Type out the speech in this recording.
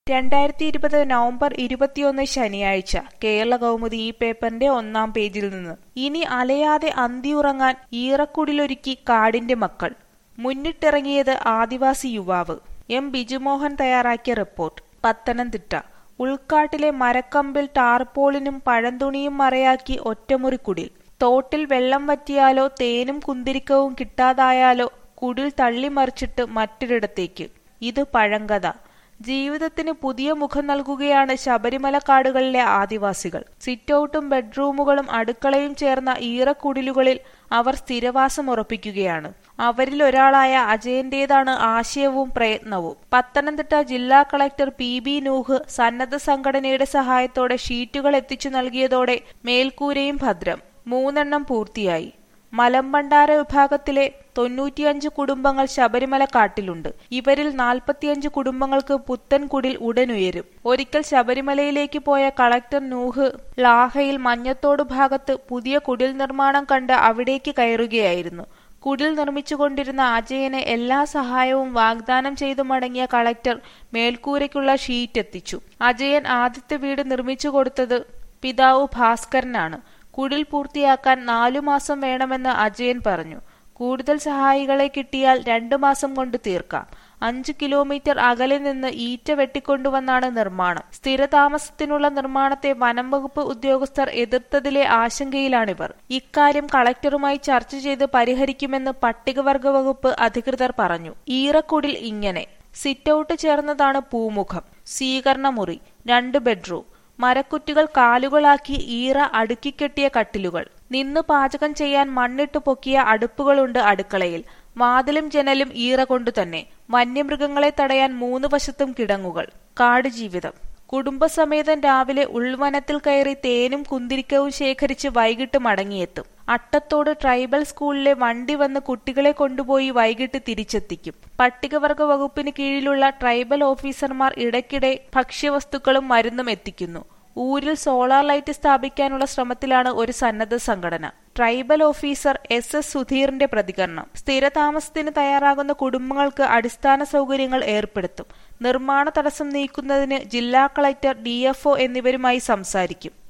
രണ്ടായിരത്തി ഇരുപത് നവംബർ ഇരുപത്തിയൊന്ന് ശനിയാഴ്ച കേരള കൗമുദി ഈ പേപ്പറിന്റെ ഒന്നാം പേജിൽ നിന്ന് ഇനി അലയാതെ അന്തിയുറങ്ങാൻ ഈറക്കുടിലൊരുക്കി കാടിന്റെ മക്കൾ മുന്നിട്ടിറങ്ങിയത് ആദിവാസി യുവാവ് എം ബിജുമോഹൻ തയ്യാറാക്കിയ റിപ്പോർട്ട് പത്തനംതിട്ട ഉൾക്കാട്ടിലെ മരക്കമ്പിൽ ടാർപോളിനും പഴന്തുണിയും മറയാക്കി ഒറ്റമുറിക്കുടിൽ തോട്ടിൽ വെള്ളം വറ്റിയാലോ തേനും കുന്തിരിക്കവും കിട്ടാതായാലോ കുടിൽ തള്ളിമറിച്ചിട്ട് മറ്റൊരിടത്തേക്ക് ഇത് പഴങ്കഥ ജീവിതത്തിന് പുതിയ മുഖം നൽകുകയാണ് ശബരിമല കാടുകളിലെ ആദിവാസികൾ സിറ്റൌട്ടും ബെഡ്റൂമുകളും അടുക്കളയും ചേർന്ന ഈറക്കുടിലുകളിൽ അവർ സ്ഥിരവാസമുറപ്പിക്കുകയാണ് അവരിൽ ഒരാളായ അജയന്റേതാണ് ആശയവും പ്രയത്നവും പത്തനംതിട്ട ജില്ലാ കളക്ടർ പി ബി നൂഹ് സന്നദ്ധ സംഘടനയുടെ സഹായത്തോടെ ഷീറ്റുകൾ എത്തിച്ചു നൽകിയതോടെ മേൽക്കൂരയും ഭദ്രം മൂന്നെണ്ണം പൂർത്തിയായി മലമ്പണ്ടാര വിഭാഗത്തിലെ തൊണ്ണൂറ്റിയഞ്ച് കുടുംബങ്ങൾ ശബരിമല കാട്ടിലുണ്ട് ഇവരിൽ നാൽപ്പത്തിയഞ്ച് കുടുംബങ്ങൾക്ക് പുത്തൻ കുടിൽ ഉടനുയരും ഒരിക്കൽ ശബരിമലയിലേക്ക് പോയ കളക്ടർ നൂഹ് ലാഹയിൽ മഞ്ഞത്തോട് ഭാഗത്ത് പുതിയ കുടിൽ നിർമ്മാണം കണ്ട് അവിടേക്ക് കയറുകയായിരുന്നു കുടിൽ നിർമ്മിച്ചുകൊണ്ടിരുന്ന അജയന് എല്ലാ സഹായവും വാഗ്ദാനം ചെയ്തു മടങ്ങിയ കളക്ടർ മേൽക്കൂരയ്ക്കുള്ള ഷീറ്റ് എത്തിച്ചു അജയൻ ആദ്യത്തെ വീട് നിർമ്മിച്ചു കൊടുത്തത് പിതാവ് ഭാസ്കരനാണ് കുടിൽ പൂർത്തിയാക്കാൻ നാലു മാസം വേണമെന്ന് അജയൻ പറഞ്ഞു കൂടുതൽ സഹായികളെ കിട്ടിയാൽ രണ്ടു മാസം കൊണ്ട് തീർക്കാം അഞ്ചു കിലോമീറ്റർ അകലെ നിന്ന് ഈറ്റ വെട്ടിക്കൊണ്ടുവന്നാണ് നിർമ്മാണം സ്ഥിരതാമസത്തിനുള്ള നിർമ്മാണത്തെ വനം വകുപ്പ് ഉദ്യോഗസ്ഥർ എതിർത്തതിലെ ആശങ്കയിലാണിവർ ഇക്കാര്യം കളക്ടറുമായി ചർച്ച ചെയ്ത് പരിഹരിക്കുമെന്ന് പട്ടികവർഗ വകുപ്പ് അധികൃതർ പറഞ്ഞു ഈറക്കുടിൽ ഇങ്ങനെ സിറ്റൌട്ട് ചേർന്നതാണ് പൂമുഖം സ്വീകരണമുറി രണ്ട് ബെഡ്റൂം മരക്കുറ്റികൾ കാലുകളാക്കി ഈറ അടുക്കിക്കെട്ടിയ കട്ടിലുകൾ നിന്ന് പാചകം ചെയ്യാൻ മണ്ണിട്ട് പൊക്കിയ അടുപ്പുകളുണ്ട് അടുക്കളയിൽ വാതിലും ജനലും ഈറ കൊണ്ടു തന്നെ വന്യമൃഗങ്ങളെ തടയാൻ മൂന്ന് വശത്തും കിടങ്ങുകൾ കാട് ജീവിതം കുടുംബസമേതം രാവിലെ ഉൾവനത്തിൽ കയറി തേനും കുന്തിരിക്കവും ശേഖരിച്ച് വൈകിട്ട് മടങ്ങിയെത്തും അട്ടത്തോട് ട്രൈബൽ സ്കൂളിലെ വണ്ടി വന്ന് കുട്ടികളെ കൊണ്ടുപോയി വൈകിട്ട് തിരിച്ചെത്തിക്കും പട്ടികവർഗ വകുപ്പിന് കീഴിലുള്ള ട്രൈബൽ ഓഫീസർമാർ ഇടയ്ക്കിടെ ഭക്ഷ്യവസ്തുക്കളും മരുന്നും എത്തിക്കുന്നു ഊരിൽ സോളാർ ലൈറ്റ് സ്ഥാപിക്കാനുള്ള ശ്രമത്തിലാണ് ഒരു സന്നദ്ധ സംഘടന ട്രൈബൽ ഓഫീസർ എസ് എസ് സുധീറിന്റെ പ്രതികരണം സ്ഥിരതാമസത്തിന് തയ്യാറാകുന്ന കുടുംബങ്ങൾക്ക് അടിസ്ഥാന സൗകര്യങ്ങൾ ഏർപ്പെടുത്തും നിർമ്മാണ തടസ്സം നീക്കുന്നതിന് ജില്ലാ കളക്ടർ ഡിഎഫ്ഒ എന്നിവരുമായി സംസാരിക്കും